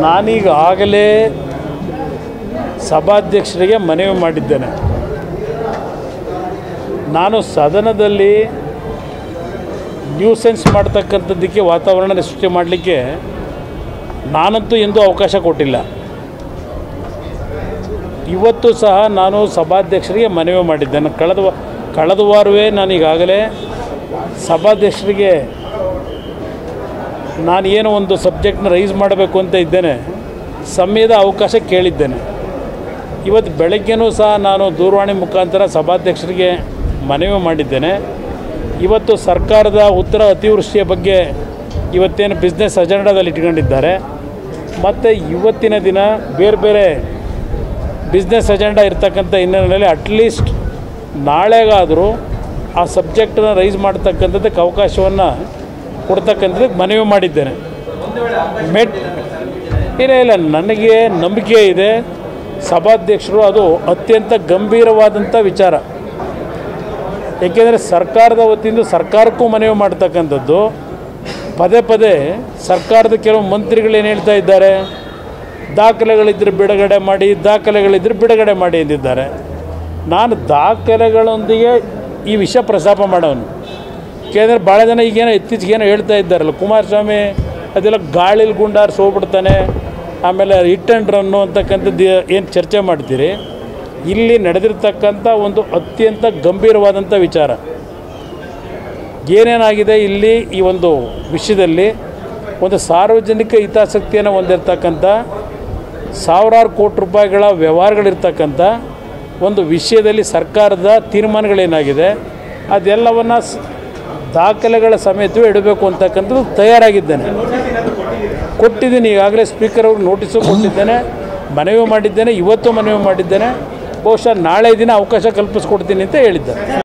ನಾನೀಗ ಆಗಲೇ ಸಭಾಧ್ಯಕ್ಷರಿಗೆ ಮನವಿ ಮಾಡಿದ್ದೇನೆ ನಾನು ಸದನದಲ್ಲಿ ನ್ಯೂಸೆನ್ಸ್ ಮಾಡ್ತಕ್ಕಂಥದ್ದಕ್ಕೆ ವಾತಾವರಣ ಸೃಷ್ಟಿ ಮಾಡಲಿಕ್ಕೆ ನಾನಂತೂ ಎಂದೂ ಅವಕಾಶ ಕೊಟ್ಟಿಲ್ಲ ಇವತ್ತು ಸಹ ನಾನು ಸಭಾಧ್ಯಕ್ಷರಿಗೆ ಮನವಿ ಮಾಡಿದ್ದೇನೆ ಕಳೆದ ವ- ಕಳೆದ ವಾರವೇ ನಾನು ಈಗಾಗಲೇ ಸಭಾಧ್ಯಕ್ಷರಿಗೆ ನಾನು ಏನೋ ಒಂದು ಸಬ್ಜೆಕ್ಟ್ನ ರೈಸ್ ಮಾಡಬೇಕು ಅಂತ ಇದ್ದೇನೆ ಸಮಯದ ಅವಕಾಶ ಕೇಳಿದ್ದೇನೆ ಇವತ್ತು ಬೆಳಗ್ಗೆನೂ ಸಹ ನಾನು ದೂರವಾಣಿ ಮುಖಾಂತರ ಸಭಾಧ್ಯಕ್ಷರಿಗೆ ಮನವಿ ಮಾಡಿದ್ದೇನೆ ಇವತ್ತು ಸರ್ಕಾರದ ಉತ್ತರ ಅತಿವೃಷ್ಟಿಯ ಬಗ್ಗೆ ಇವತ್ತೇನು ಬಿಸ್ನೆಸ್ ಅಜೆಂಡಾದಲ್ಲಿ ಇಟ್ಕೊಂಡಿದ್ದಾರೆ ಮತ್ತು ಇವತ್ತಿನ ದಿನ ಬೇರೆ ಬೇರೆ ಬಿಸ್ನೆಸ್ ಅಜೆಂಡಾ ಇರ್ತಕ್ಕಂಥ ಹಿನ್ನೆಲೆಯಲ್ಲಿ ಅಟ್ಲೀಸ್ಟ್ ನಾಳೆಗಾದರೂ ಆ ಸಬ್ಜೆಕ್ಟನ್ನು ರೈಸ್ ಮಾಡ್ತಕ್ಕಂಥದ್ದಕ್ಕೆ ಅವಕಾಶವನ್ನು ಕೊಡ್ತಕ್ಕಂಥದ್ದಕ್ಕೆ ಮನವಿ ಮಾಡಿದ್ದೇನೆ ಮೆಟ್ ಇಲ್ಲ ಇಲ್ಲ ನನಗೆ ನಂಬಿಕೆ ಇದೆ ಸಭಾಧ್ಯಕ್ಷರು ಅದು ಅತ್ಯಂತ ಗಂಭೀರವಾದಂಥ ವಿಚಾರ ಏಕೆಂದರೆ ಸರ್ಕಾರದ ವತಿಯಿಂದ ಸರ್ಕಾರಕ್ಕೂ ಮನವಿ ಮಾಡ್ತಕ್ಕಂಥದ್ದು ಪದೇ ಪದೇ ಸರ್ಕಾರದ ಕೆಲವು ಮಂತ್ರಿಗಳು ಏನು ಹೇಳ್ತಾ ಇದ್ದಾರೆ ದಾಖಲೆಗಳಿದ್ದರೆ ಬಿಡುಗಡೆ ಮಾಡಿ ದಾಖಲೆಗಳಿದ್ದರೆ ಬಿಡುಗಡೆ ಮಾಡಿ ಎಂದಿದ್ದಾರೆ ನಾನು ದಾಖಲೆಗಳೊಂದಿಗೆ ಈ ವಿಷಯ ಪ್ರಸ್ತಾಪ ಮಾಡೋನು ಏಕೆಂದರೆ ಭಾಳ ಜನ ಈಗೇನೋ ಇತ್ತೀಚೆಗೆ ಏನೋ ಹೇಳ್ತಾ ಇದ್ದಾರಲ್ಲ ಕುಮಾರಸ್ವಾಮಿ ಅದೆಲ್ಲ ಗಾಳಿಲಿ ಗುಂಡಾರಿಸಿ ಹೋಗ್ಬಿಡ್ತಾನೆ ಆಮೇಲೆ ಹಿಟ್ ಆ್ಯಂಡ್ ರನ್ನು ಅಂತಕ್ಕಂಥದ್ದು ಏನು ಚರ್ಚೆ ಮಾಡ್ತೀರಿ ಇಲ್ಲಿ ನಡೆದಿರ್ತಕ್ಕಂಥ ಒಂದು ಅತ್ಯಂತ ಗಂಭೀರವಾದಂಥ ವಿಚಾರ ಏನೇನಾಗಿದೆ ಇಲ್ಲಿ ಈ ಒಂದು ವಿಷಯದಲ್ಲಿ ಒಂದು ಸಾರ್ವಜನಿಕ ಹಿತಾಸಕ್ತಿಯನ್ನು ಹೊಂದಿರತಕ್ಕಂಥ ಸಾವಿರಾರು ಕೋಟಿ ರೂಪಾಯಿಗಳ ವ್ಯವಹಾರಗಳಿರ್ತಕ್ಕಂಥ ಒಂದು ವಿಷಯದಲ್ಲಿ ಸರ್ಕಾರದ ತೀರ್ಮಾನಗಳೇನಾಗಿದೆ ಅದೆಲ್ಲವನ್ನು ಸ್- ದಾಖಲೆಗಳ ಸಮೇತವೇ ಇಡಬೇಕು ಅಂತಕ್ಕಂಥದ್ದು ತಯಾರಾಗಿದ್ದೇನೆ ಕೊಟ್ಟಿದ್ದೀನಿ ಈಗಾಗಲೇ ಸ್ಪೀಕರ್ ಅವ್ರಿಗೆ ನೋಟಿಸು ಕೊಟ್ಟಿದ್ದೇನೆ ಮನವಿ ಮಾಡಿದ್ದೇನೆ ಇವತ್ತು ಮನವಿ ಮಾಡಿದ್ದೇನೆ ಬಹುಶಃ ನಾಳೆ ದಿನ ಅವಕಾಶ ಕಲ್ಪಿಸ್ಕೊಡ್ತೀನಿ ಅಂತ ಹೇಳಿದ್ದಾರೆ